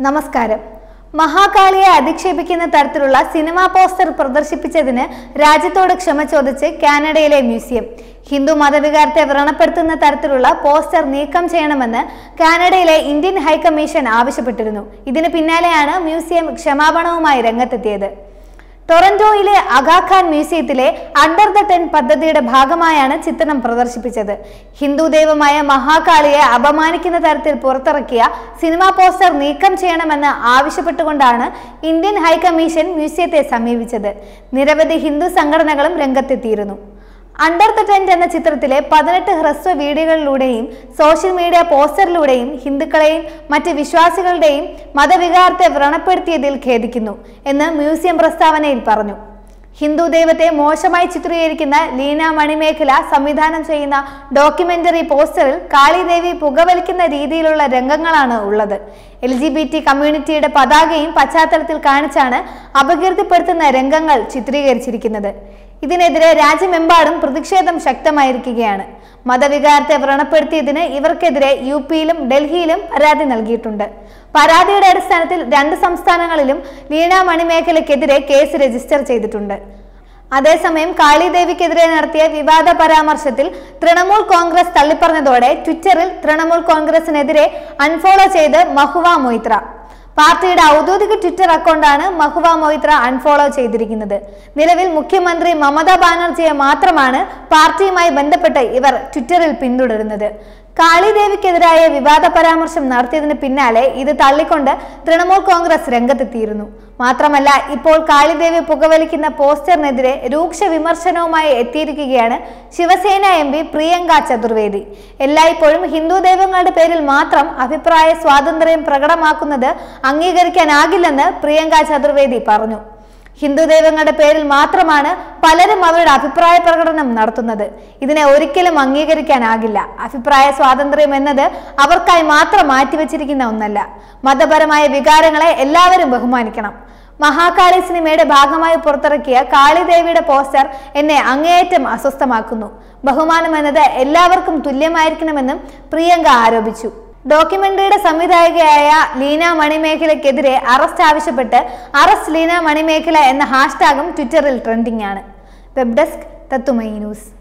നമസ്കാരം മഹാകാളിയെ അധിക്ഷേപിക്കുന്ന തരത്തിലുള്ള cinema poster പ്രദർശിപ്പിച്ചതിന് രാജ്യത്തോട് ക്ഷമ ചോദിച്ച് കാനഡയിലെ മ്യൂസിയം ഹിന്ദു മതവികാരത്തെ വ്രണപ്പെടുത്തുന്ന തരത്തിലുള്ള പോസ്റ്റർ നീക്കം ചെയ്യണമെന്ന് കാനഡയിലെ ഇന്ത്യൻ ഹൈക്കമ്മീഷൻ ആവശ്യപ്പെട്ടിരുന്നു ഇതിന് പിന്നാലെയാണ് മ്യൂസിയം ക്ഷമാപണവുമായി രംഗത്തെത്തിയത് ടൊറന്റോയിലെ അഗാഖാൻ മ്യൂസിയത്തിലെ അണ്ടർ ദ ടെൻ പദ്ധതിയുടെ ഭാഗമായാണ് ചിത്രം പ്രദർശിപ്പിച്ചത് ഹിന്ദു ദൈവമായ മഹാകാളിയെ അപമാനിക്കുന്ന തരത്തിൽ പുറത്തിറക്കിയ സിനിമാ പോസ്റ്റർ നീക്കം ചെയ്യണമെന്ന് ആവശ്യപ്പെട്ടുകൊണ്ടാണ് ഇന്ത്യൻ ഹൈക്കമ്മീഷൻ മ്യൂസിയത്തെ സമീപിച്ചത് നിരവധി ഹിന്ദു സംഘടനകളും രംഗത്തെത്തിയിരുന്നു അണ്ടർ ദ ടെന്റ് എന്ന ചിത്രത്തിലെ പതിനെട്ട് ഹ്രസ്വ വീഡിയോകളിലൂടെയും സോഷ്യൽ മീഡിയ പോസ്റ്ററിലൂടെയും ഹിന്ദുക്കളെയും മറ്റ് വിശ്വാസികളുടെയും മതവികാരത്തെ വ്രണപ്പെടുത്തിയതിൽ ഖേദിക്കുന്നു എന്ന് മ്യൂസിയം പ്രസ്താവനയിൽ പറഞ്ഞു ഹിന്ദു ദൈവത്തെ മോശമായി ചിത്രീകരിക്കുന്ന ലീന മണിമേഖല സംവിധാനം ചെയ്യുന്ന ഡോക്യുമെന്ററി പോസ്റ്ററിൽ കാളിദേവി പുകവലിക്കുന്ന രീതിയിലുള്ള രംഗങ്ങളാണ് ഉള്ളത് എൽ ജി ബി ടി കമ്മ്യൂണിറ്റിയുടെ പതാകയും പശ്ചാത്തലത്തിൽ കാണിച്ചാണ് അപകീർത്തിപ്പെടുത്തുന്ന രംഗങ്ങൾ ചിത്രീകരിച്ചിരിക്കുന്നത് ഇതിനെതിരെ രാജ്യമെമ്പാടും പ്രതിഷേധം ശക്തമായിരിക്കുകയാണ് മതവികാരത്തെ വ്രണപ്പെടുത്തിയതിന് ഇവർക്കെതിരെ യു പിയിലും ഡൽഹിയിലും പരാതി നൽകിയിട്ടുണ്ട് പരാതിയുടെ അടിസ്ഥാനത്തിൽ രണ്ട് സംസ്ഥാനങ്ങളിലും ലീന മണിമേഖലയ്ക്കെതിരെ കേസ് രജിസ്റ്റർ ചെയ്തിട്ടുണ്ട് അതേസമയം കാളിദേവിക്കെതിരെ നടത്തിയ വിവാദ പരാമർശത്തിൽ തൃണമൂൽ കോൺഗ്രസ് തള്ളിപ്പറഞ്ഞതോടെ ട്വിറ്ററിൽ തൃണമൂൽ കോൺഗ്രസിനെതിരെ അൺഫോളോ ചെയ്ത് മഹുവ മൊയ്ത്ര പാർട്ടിയുടെ ഔദ്യോഗിക ട്വിറ്റർ അക്കൗണ്ടാണ് മഹുവ മൊയ്ത്ര അൺഫോളോ ചെയ്തിരിക്കുന്നത് നിലവിൽ മുഖ്യമന്ത്രി മമതാ ബാനർജിയെ മാത്രമാണ് പാർട്ടിയുമായി ബന്ധപ്പെട്ട് ഇവർ ട്വിറ്ററിൽ പിന്തുടരുന്നത് കാളിദേവിക്കെതിരായ വിവാദ പരാമർശം നടത്തിയതിന് പിന്നാലെ ഇത് തള്ളിക്കൊണ്ട് തൃണമൂൽ കോൺഗ്രസ് രംഗത്തെത്തിയിരുന്നു മാത്രമല്ല ഇപ്പോൾ കാളിദേവി പുകവലിക്കുന്ന പോസ്റ്ററിനെതിരെ രൂക്ഷ വിമർശനവുമായി എത്തിയിരിക്കുകയാണ് ശിവസേന എം പി പ്രിയങ്ക ചതുർവേദി എല്ലായ്പ്പോഴും ഹിന്ദു ദൈവങ്ങളുടെ പേരിൽ മാത്രം അഭിപ്രായ സ്വാതന്ത്ര്യം പ്രകടമാക്കുന്നത് അംഗീകരിക്കാനാകില്ലെന്ന് പ്രിയങ്ക ചതുർവേദി പറഞ്ഞു ഹിന്ദു ദൈവങ്ങളുടെ പേരിൽ മാത്രമാണ് പലരും അവരുടെ അഭിപ്രായ പ്രകടനം നടത്തുന്നത് ഇതിനെ ഒരിക്കലും അംഗീകരിക്കാനാകില്ല അഭിപ്രായ സ്വാതന്ത്ര്യം എന്നത് അവർക്കായി മാത്രം മാറ്റിവെച്ചിരിക്കുന്ന ഒന്നല്ല മതപരമായ വികാരങ്ങളെ എല്ലാവരും ബഹുമാനിക്കണം മഹാകാളി സിനിമയുടെ ഭാഗമായി പുറത്തിറക്കിയ കാളിദേവിയുടെ പോസ്റ്റർ എന്നെ അങ്ങേയറ്റം അസ്വസ്ഥമാക്കുന്നു ബഹുമാനം എന്നത് എല്ലാവർക്കും തുല്യമായിരിക്കണമെന്നും പ്രിയങ്ക ആരോപിച്ചു ഡോക്യുമെന്ററിയുടെ സംവിധായകയായ ലീന മണിമേഖലയ്ക്കെതിരെ അറസ്റ്റ് ആവശ്യപ്പെട്ട് അറസ്റ്റ് ലീന മണിമേഖല എന്ന ഹാഷ്ടാഗും ട്വിറ്ററിൽ ട്രെൻഡിംഗ് ആണ് വെബ് ഡെസ്ക് തത്തുമൈ ന്യൂസ്